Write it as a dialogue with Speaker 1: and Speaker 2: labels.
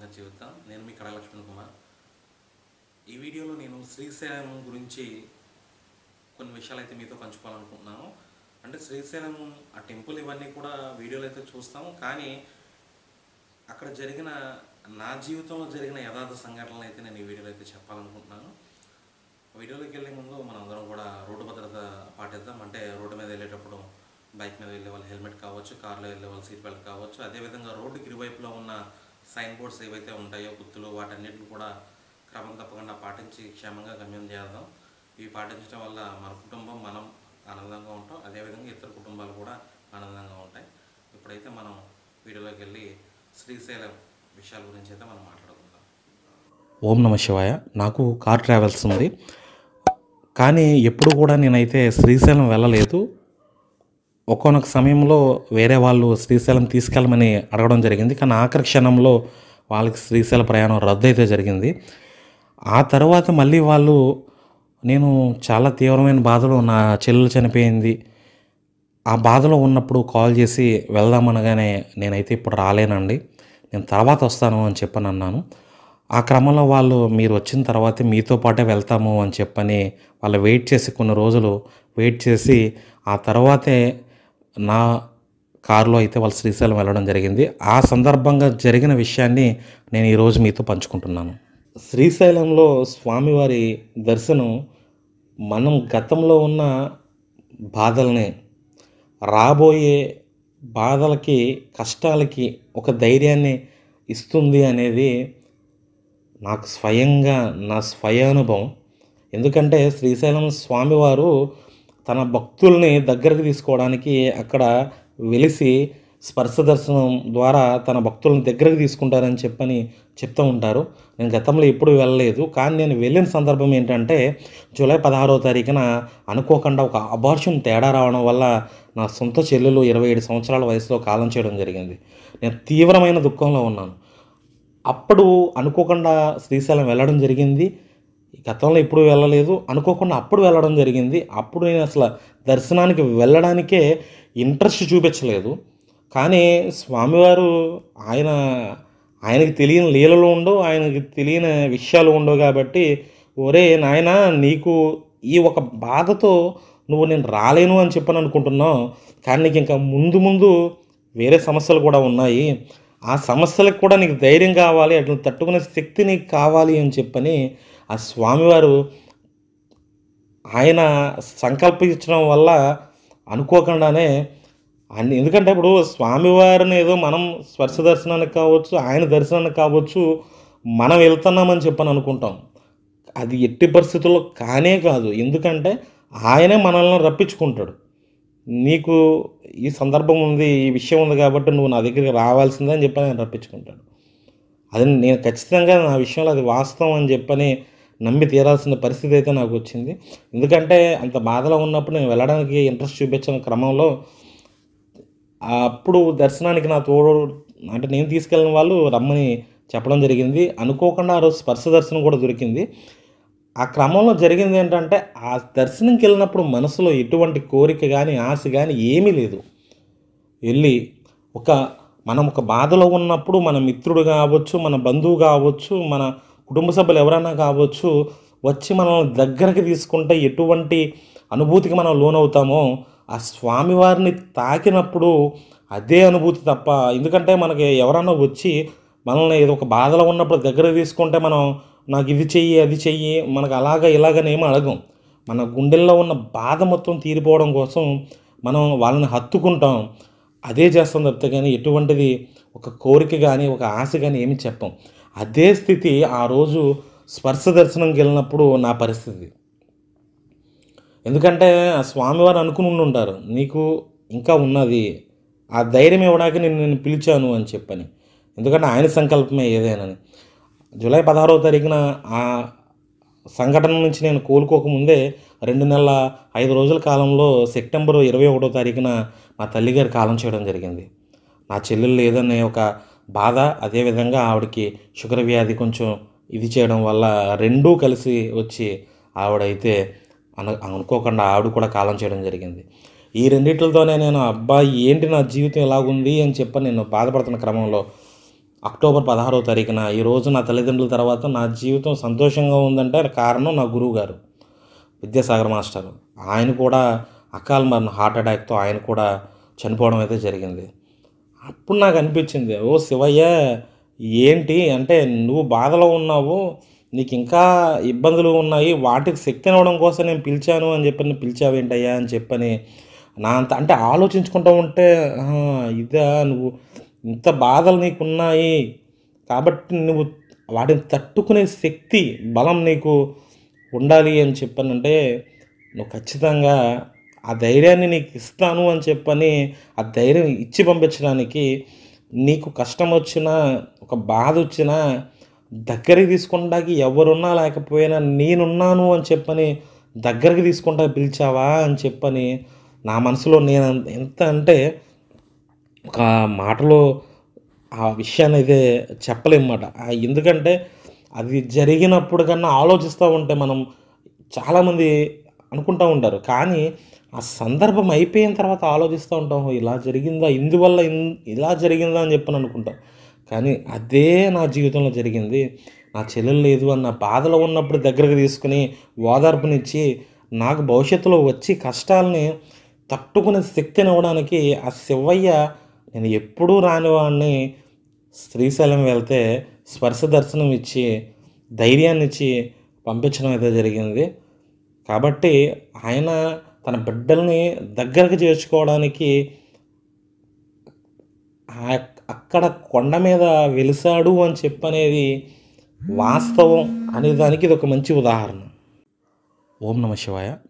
Speaker 1: జీవితం నేను మీ కళా లక్ష్మణ్ కుమార్ ఈ వీడియోలో నేను శ్రీశైలం గురించి కొన్ని విషయాలు అయితే మీతో పంచుకోవాలనుకుంటున్నాను అంటే శ్రీశైలం ఆ టెంపుల్ ఇవన్నీ కూడా వీడియోలో అయితే చూస్తాము కానీ అక్కడ జరిగిన నా జీవితంలో జరిగిన యథార్థ సంఘటనలు అయితే నేను ఈ వీడియోలో అయితే చెప్పాలనుకుంటున్నాను వీడియోలోకి వెళ్ళే ముందు మనం అందరం కూడా రోడ్డు భద్రత పాటిద్దాం అంటే రోడ్డు మీద వెళ్ళేటప్పుడు బైక్ మీద వెళ్ళే వాళ్ళు హెల్మెట్ కావచ్చు కార్లో వెళ్ళే వాళ్ళు సీట్ బెల్ట్ కావచ్చు అదేవిధంగా రోడ్డుకి ఇరువైపులో ఉన్న సైన్ బోర్డ్స్ ఏవైతే ఉంటాయో గుర్తులు వాటన్నిటిని కూడా క్రమం తప్పకుండా పాటించి క్షేమంగా గమ్యం చేద్దాం ఇవి పాటించడం వల్ల మన కుటుంబం మనం ఆనందంగా ఉంటాం అదేవిధంగా ఇతర కుటుంబాలు కూడా ఆనందంగా ఉంటాయి ఇప్పుడైతే మనం వీడియోలోకి వెళ్ళి శ్రీశైలం విషయాల గురించి అయితే మనం మాట్లాడుకుందాం
Speaker 2: ఓం నమ శివాయ నాకు కార్ ట్రావెల్స్ ఉంది కానీ ఎప్పుడు కూడా నేనైతే శ్రీశైలం వెళ్ళలేదు ఒక్కొనొక సమయంలో వేరే వాళ్ళు శ్రీశైలం తీసుకెళ్ళమని అడగడం జరిగింది కానీ ఆఖరి క్షణంలో వాళ్ళకి శ్రీశైల ప్రయాణం రద్దు అయితే జరిగింది ఆ తర్వాత మళ్ళీ వాళ్ళు నేను చాలా తీవ్రమైన బాధలో నా చెల్లెలు చనిపోయింది ఆ బాధలో ఉన్నప్పుడు కాల్ చేసి వెళ్దామనగానే నేనైతే ఇప్పుడు రాలేనండి నేను తర్వాత వస్తాను అని చెప్పని అన్నాను ఆ క్రమంలో వాళ్ళు మీరు వచ్చిన తర్వాతే మీతో పాటే వెళ్తాము అని చెప్పని వాళ్ళు వెయిట్ చేసి కొన్ని రోజులు వెయిట్ చేసి ఆ తర్వాతే నా కారులో అయితే వాళ్ళు శ్రీశైలం వెళ్ళడం జరిగింది ఆ సందర్భంగా జరిగిన విషయాన్ని నేను ఈరోజు మీతో పంచుకుంటున్నాను శ్రీశైలంలో స్వామివారి దర్శనం మనం గతంలో ఉన్న బాధల్ని రాబోయే బాధలకి కష్టాలకి ఒక ధైర్యాన్ని ఇస్తుంది అనేది నాకు స్వయంగా నా స్వయానుభవం ఎందుకంటే శ్రీశైలం స్వామివారు తన భక్తుల్ని దగ్గరకు తీసుకోవడానికి అక్కడ వెలిసి స్పర్శ దర్శనం ద్వారా తన భక్తులను దగ్గరకు తీసుకుంటారని చెప్పని చెప్తూ ఉంటారు నేను గతంలో ఎప్పుడు వెళ్ళలేదు కానీ నేను వెళ్ళిన సందర్భం ఏంటంటే జూలై పదహారవ తారీఖున అనుకోకుండా ఒక అబార్షన్ తేడా రావడం వల్ల నా సొంత చెల్లెలు ఇరవై ఏడు సంవత్సరాల వయసులో కాలం చేయడం జరిగింది నేను తీవ్రమైన దుఃఖంలో ఉన్నాను అప్పుడు అనుకోకుండా శ్రీశైలం వెళ్ళడం జరిగింది గతంలో ఎప్పుడు వెళ్ళలేదు అనుకోకుండా అప్పుడు వెళ్ళడం జరిగింది అప్పుడు నేను అసలు దర్శనానికి వెళ్ళడానికే ఇంట్రెస్ట్ చూపించలేదు కానీ స్వామివారు ఆయన ఆయనకి తెలియని లీలలు ఉండవు ఆయనకి తెలియని విషయాలు ఉండవు కాబట్టి ఒరే నాయన నీకు ఈ ఒక బాధతో నువ్వు నేను రాలేను అని చెప్పని అనుకుంటున్నావు కానీ నీకు ఇంకా ముందు ముందు వేరే సమస్యలు కూడా ఉన్నాయి ఆ సమస్యలకు కూడా నీకు ధైర్యం కావాలి అట్లా తట్టుకునే శక్తి నీకు కావాలి అని చెప్పని ఆ స్వామివారు ఆయన సంకల్పించడం వల్ల అనుకోకుండానే అన్ని ఎందుకంటే ఇప్పుడు స్వామివారిని ఏదో మనం స్పర్శ దర్శనానికి కావచ్చు ఆయన దర్శనానికి కావచ్చు మనం వెళ్తున్నామని చెప్పని అనుకుంటాం అది ఎట్టి పరిస్థితుల్లో కానే కాదు ఎందుకంటే ఆయనే మనల్ని రప్పించుకుంటాడు నీకు ఈ సందర్భం ఉంది ఈ విషయం ఉంది కాబట్టి నువ్వు నా దగ్గరికి రావాల్సిందే అని చెప్పని ఆయన రప్పించుకుంటాడు అది నేను ఖచ్చితంగా నా విషయంలో అది వాస్తవం అని చెప్పని నమ్మి తీరాల్సిన పరిస్థితి అయితే నాకు వచ్చింది ఎందుకంటే అంత బాధలో ఉన్నప్పుడు నేను వెళ్ళడానికి ఇంట్రెస్ట్ చూపించిన క్రమంలో అప్పుడు దర్శనానికి నా తోడు అంటే నేను తీసుకెళ్ళిన వాళ్ళు రమ్మని చెప్పడం జరిగింది అనుకోకుండా ఆ రోజు స్పర్శ దర్శనం కూడా దొరికింది ఆ క్రమంలో జరిగింది ఏంటంటే ఆ దర్శనంకి వెళ్ళినప్పుడు మనసులో ఎటువంటి కోరిక కానీ ఆశ కానీ ఏమీ లేదు వెళ్ళి ఒక మనం ఒక బాధలో ఉన్నప్పుడు మన మిత్రుడు కావచ్చు మన బంధువు కావచ్చు మన కుటుంబ సభ్యులు ఎవరైనా కావచ్చు వచ్చి మనల్ని దగ్గరికి తీసుకుంటే ఎటువంటి అనుభూతికి మనం లోనవుతామో ఆ స్వామివారిని తాకినప్పుడు అదే అనుభూతి తప్ప ఎందుకంటే మనకి ఎవరైనా వచ్చి మనల్ని ఏదో ఒక బాధలో ఉన్నప్పుడు దగ్గర తీసుకుంటే మనం నాకు ఇది చెయ్యి అది చెయ్యి మనకు అలాగ ఇలాగని ఏమీ అడగం మన గుండెల్లో ఉన్న బాధ మొత్తం తీరిపోవడం కోసం మనం వాళ్ళని హత్తుకుంటాం అదే చేస్తాం తప్పితే కానీ ఎటువంటిది ఒక కోరిక కానీ ఒక ఆశ కానీ ఏమి చెప్పం అదే స్థితి ఆ రోజు స్పర్శ దర్శనంకి వెళ్ళినప్పుడు నా పరిస్థితి ఎందుకంటే ఆ స్వామివారు అనుకుని ఉండి ఉంటారు నీకు ఇంకా ఉన్నది ఆ ధైర్యం ఇవ్వడానికి నేను నేను పిలిచాను అని చెప్పని ఎందుకంటే ఆయన సంకల్పమే ఏదైనాని జూలై పదహారవ తారీఖున ఆ సంఘటన నుంచి నేను కోలుకోకముందే రెండు నెలల ఐదు రోజుల కాలంలో సెప్టెంబర్ ఇరవై ఒకటో తారీఖున మా తల్లిగారి కాలం చేయడం జరిగింది నా చెల్లెలు లేదనే ఒక బాధ అదేవిధంగా ఆవిడకి షుగర్ వ్యాధి కొంచెం ఇది చేయడం వల్ల రెండూ కలిసి వచ్చి ఆవిడైతే అను అనుకోకుండా ఆవిడ కూడా కాలం చేయడం జరిగింది ఈ రెండిట్లతోనే నేను అబ్బాయి ఏంటి నా జీవితం ఎలాగుంది అని చెప్పి నేను బాధపడుతున్న క్రమంలో అక్టోబర్ పదహారో తారీఖున ఈరోజు నా తల్లిదండ్రుల తర్వాత నా జీవితం సంతోషంగా ఉందంటే అది కారణం నా గురువు గారు విద్యాసాగర్ మాస్టర్ ఆయన కూడా అకాల మరణ హార్ట్ అటాక్తో ఆయన కూడా చనిపోవడం అయితే జరిగింది అప్పుడు నాకు అనిపించింది ఓ శివయ్య ఏంటి అంటే నువ్వు బాధలో ఉన్నావు నీకు ఇంకా ఇబ్బందులు ఉన్నాయి వాటికి శక్తిని ఇవ్వడం కోసం నేను పిలిచాను అని చెప్పి నువ్వు పిలిచావేంటయ్యా అని చెప్పని నా అంత అంటే ఆలోచించుకుంటూ ఉంటే "ఆహా, ఇదా నువ్వు ఇంత బాధలు నీకున్నాయి కాబట్టి నువ్వు వాటిని తట్టుకునే శక్తి బలం నీకు ఉండాలి అని చెప్పానంటే నువ్వు ఖచ్చితంగా ఆ ధైర్యాన్ని నీకు ఇస్తాను అని చెప్పని ఆ ధైర్యం ఇచ్చి పంపించడానికి నీకు కష్టం వచ్చినా ఒక బాధ వచ్చినా దగ్గరికి తీసుకుంటాకి ఎవరున్నా లేకపోయినా నేనున్నాను అని చెప్పని దగ్గరికి తీసుకుంటా పిలిచావా అని చెప్పని నా మనసులో నేను ఎంత అంటే ఒక మాటలో ఆ విషయాన్ని అయితే చెప్పలేమన్నమాట ఆ ఎందుకంటే అది జరిగినప్పుడు కన్నా ఆలోచిస్తూ ఉంటే మనం చాలామంది అనుకుంటూ ఉంటారు కానీ ఆ సందర్భం అయిపోయిన తర్వాత ఆలోచిస్తూ ఉంటాం "ఓ, ఇలా జరిగిందా ఇందువల్ల ఇన్- ఇలా జరిగిందా అని చెప్పని అనుకుంటాం కానీ అదే నా జీవితంలో జరిగింది నా చెల్లెలు లేదు అన్న బాధలో ఉన్నప్పుడు దగ్గరకు తీసుకుని ఓదార్పునిచ్చి నాకు భవిష్యత్తులో వచ్చి కష్టాలని తట్టుకునే శక్తిని ఇవ్వడానికి ఆ శివయ్య నేను ఎప్పుడూ రాని వాడిని శ్రీశైలం వెళ్తే స్పర్శ దర్శనం ఇచ్చి ధైర్యాన్ని ఇచ్చి పంపించడం అయితే జరిగింది కాబట్టి ఆయన తన బిడ్డల్ని దగ్గరకు చేర్చుకోవడానికి ఆ- అక్కడ కొండ మీద వెలిసాడు అని చెప్పనేది వాస్తవం అనే దానికి ఇది ఒక మంచి ఉదాహరణ ఓం నమ శివాయ